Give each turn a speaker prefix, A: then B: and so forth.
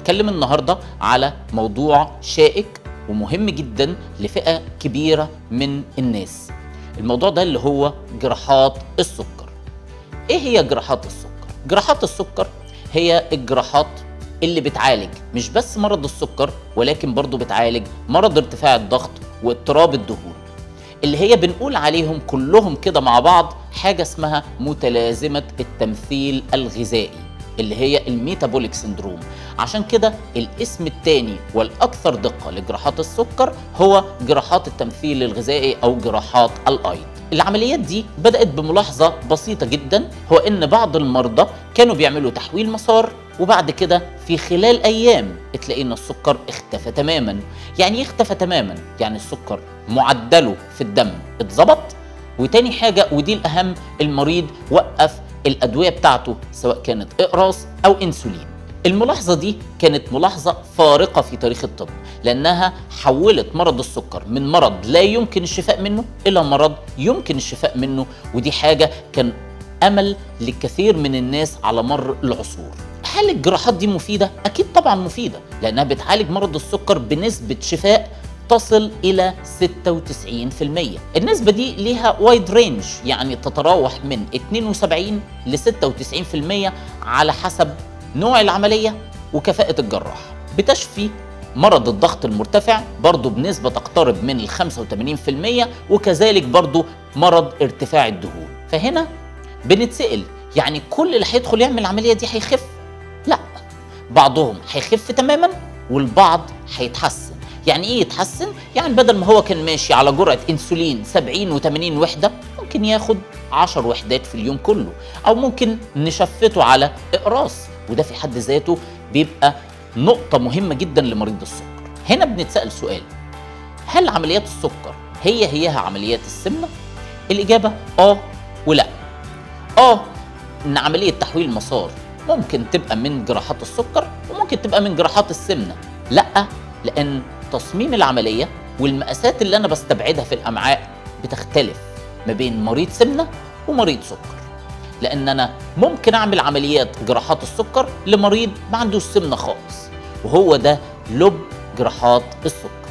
A: هنتكلم النهارده على موضوع شائك ومهم جدا لفئه كبيره من الناس الموضوع ده اللي هو جراحات السكر ايه هي جراحات السكر جراحات السكر هي الجراحات اللي بتعالج مش بس مرض السكر ولكن برضو بتعالج مرض ارتفاع الضغط واضطراب الدهون اللي هي بنقول عليهم كلهم كده مع بعض حاجة اسمها متلازمة التمثيل الغذائي اللي هي الميتابوليك سندروم عشان كده الاسم الثاني والاكثر دقه لجراحات السكر هو جراحات التمثيل الغذائي او جراحات الايض العمليات دي بدات بملاحظه بسيطه جدا هو ان بعض المرضى كانوا بيعملوا تحويل مسار وبعد كده في خلال ايام تلاقي ان السكر اختفى تماما يعني ايه اختفى تماما يعني السكر معدله في الدم اتظبط وتاني حاجه ودي الاهم المريض وقف الادويه بتاعته سواء كانت اقراص او انسولين الملاحظه دي كانت ملاحظه فارقه في تاريخ الطب لانها حولت مرض السكر من مرض لا يمكن الشفاء منه الى مرض يمكن الشفاء منه ودي حاجه كان امل لكثير من الناس على مر العصور هل الجراحات دي مفيده اكيد طبعا مفيده لانها بتعالج مرض السكر بنسبه شفاء تصل إلى 96% النسبة دي ليها وايد رينج يعني تتراوح من 72 ل 96% على حسب نوع العملية وكفاءة الجراح بتشفي مرض الضغط المرتفع برضه بنسبة تقترب من ال 85% وكذلك برضه مرض ارتفاع الدهون فهنا بنتسأل يعني كل اللي هيدخل يعمل العملية دي هيخف؟ لا بعضهم هيخف تماما والبعض هيتحسن يعني ايه يتحسن؟ يعني بدل ما هو كان ماشي على جرعة انسولين 70 و80 وحدة ممكن ياخد 10 وحدات في اليوم كله او ممكن نشفته على اقراص وده في حد ذاته بيبقى نقطة مهمة جدا لمريض السكر هنا بنتسأل سؤال هل عمليات السكر هي هيها عمليات السمنة؟ الإجابة آه ولا آه إن عملية تحويل مسار ممكن تبقى من جراحات السكر وممكن تبقى من جراحات السمنة لا لأن تصميم العملية والمقاسات اللي أنا بستبعدها في الأمعاء بتختلف ما بين مريض سمنة ومريض سكر لأن أنا ممكن أعمل عمليات جراحات السكر لمريض ما عندوش سمنة خالص وهو ده لب جراحات السكر